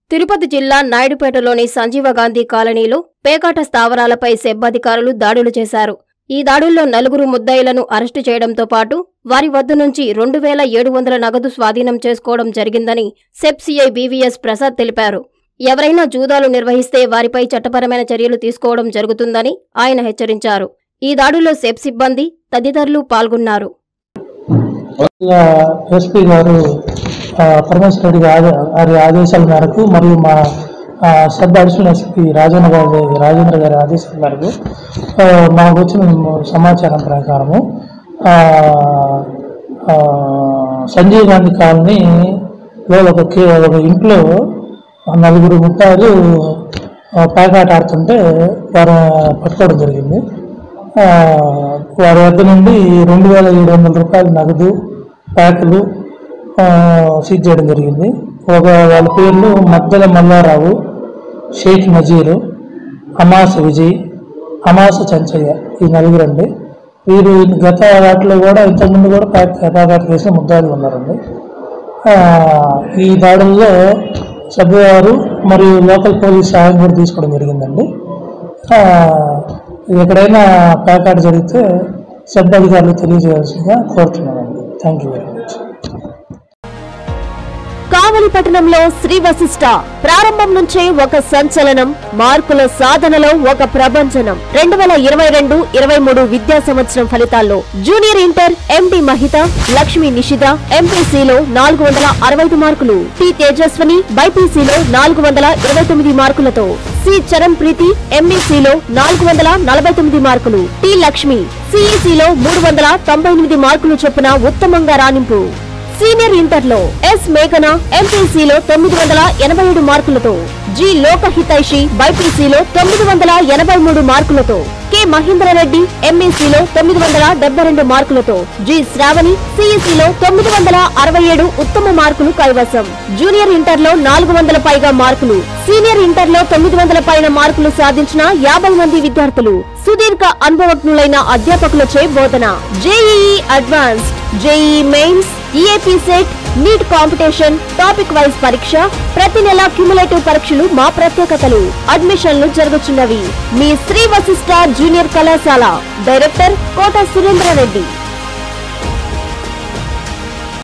తిరుపతి జిల్లా నాయుడుపేటలోని సంజీవ గాంధీ కాలనీలో పేకాట స్థావరాలపై సెబ్ అధికారులు దాడులు చేశారు ఈ దాడుల్లో నలుగురు ముద్దాయిలను అరెస్టు చేయడంతో పాటు వారి వద్ద నుంచి రెండు వేల ఏడు వందల నగదు స్వాధీనం చేసుకోవడం జరిగిందని సెబ్ సిఐ బీవీఎస్ ప్రసాద్ తెలిపారు ఎవరైనా జూదాలు నిర్వహిస్తే వారిపై చట్టపరమైన చర్యలు తీసుకోవడం జరుగుతుందని ఆయన హెచ్చరించారు ఈ దాడుల్లో సెబ్ సిబ్బంది తదితరులు పాల్గొన్నారు ఇలా ఎస్పీ గారు ఆ, పరమేశ్వర రెడ్డి గారి గారి ఆదేశాల మేరకు మరియు మా ఆ, సబ్ అడిషనల్ ఎస్పీ రాజేంద్ర గారి రాజేంద్ర గారి ఆదేశాల మేరకు ఆ, మాకు వచ్చిన సమాచారం ప్రకారము ఆ, ఆ, సంజీవ్ గాంధీ కాలనీలో ఒక కే ఒక ఇంట్లో నలుగురు ముట్టాలు పేకాట ఆడుతుంటే వారు పట్టుకోవడం జరిగింది ఆ, వారి వద్ద నుండి రెండు వేల ఏడు వందల రూపాయల నగదు ప్యాకులు ఆ, సీజ్ చేయడం జరిగింది ఒక వాళ్ళ పేర్లు మద్దెల మల్లారావు షేక్ నజీరు అమాస విజయ్ అమాస చంచయ్య ఈ నలుగురండి వీరు గత వాటిలో కూడా ఇంతకుముందు కూడా ప్యాక్ పేకాట కేసులో ముద్దాయిలు ఉన్నారండి ఆ, ఈ దాడుల్లో సభ్యువారు మరియు లోకల్ పోలీస్ సహాయం కూడా తీసుకోవడం జరిగిందండి ఆ, ఎక్కడైనా ప్యాకాట్ జరిగితే సబ్ అధికారులు తెలియజేయాల్సిందిగా కోరుతున్నానండి thank you very much Kavali పట్టణంలో శ్రీ వశిష్ట ప్రారంభం నుంచే ఒక సంచలనం మార్కుల సాధనలో ఒక ప్రభంజనం రెండు వేల ఇరవై రెండు ఇరవై మూడు విద్యా సంవత్సరం ఫలితాల్లో junior inter MD Mahitha Lakshmi Nishitha ఎంపీసీలో నాలుగు వందల అరవై ఐదు మార్కులు టి తేజస్వని బైపీసీలో నాలుగు వందల ఇరవై తొమ్మిది మార్కులతో సి చరణ్ ప్రీతి ఎంఈసీలో నాలుగు వందల నలభై తొమ్మిది మార్కులు టి లక్ష్మి సిఈసీలో మూడు వందల తొంభై ఎనిమిది మార్కులు చొప్పున ఉత్తమంగా రాణింపు సీనియర్ ఇంటర్ లో ఎస్ మేఘన ఎంపీసీలో తొమ్మిది వందల ఎనభై ఏడు మార్కులతో జి లోకహితైషి బైపీసీలో తొమ్మిది వందల ఎనభై మూడు మార్కులతో కె మహేంద్రరెడ్డి ఎంఈసీలో తొమ్మిది వందల డెబ్బై రెండు మార్కులతో జి శ్రావణి సిఈసీలో తొమ్మిది వందల అరవై ఏడు ఉత్తమ మార్కులు కైవసం జూనియర్ ఇంటర్ లో నాలుగు వందల పైగా మార్కులు సీనియర్ ఇంటర్ లో తొమ్మిది వందల పైన మార్కులు సాధించిన యాభై మంది విద్యార్థులు సుదీర్ఘ అనుభవజ్ఞులైన అధ్యాపకులచే బోధన JEE advanced JEE mains EAP CET NEET competition topic wise పరీక్ష ప్రతి నెల క్యుములేటివ్ పరీక్షలు మా ప్రత్యేకతలు అడ్మిషన్లు జరుగుతున్నవి మీ శ్రీ వశిష్ట జూనియర్ కళాశాల డైరెక్టర్ కోట సురేంద్ర రెడ్డి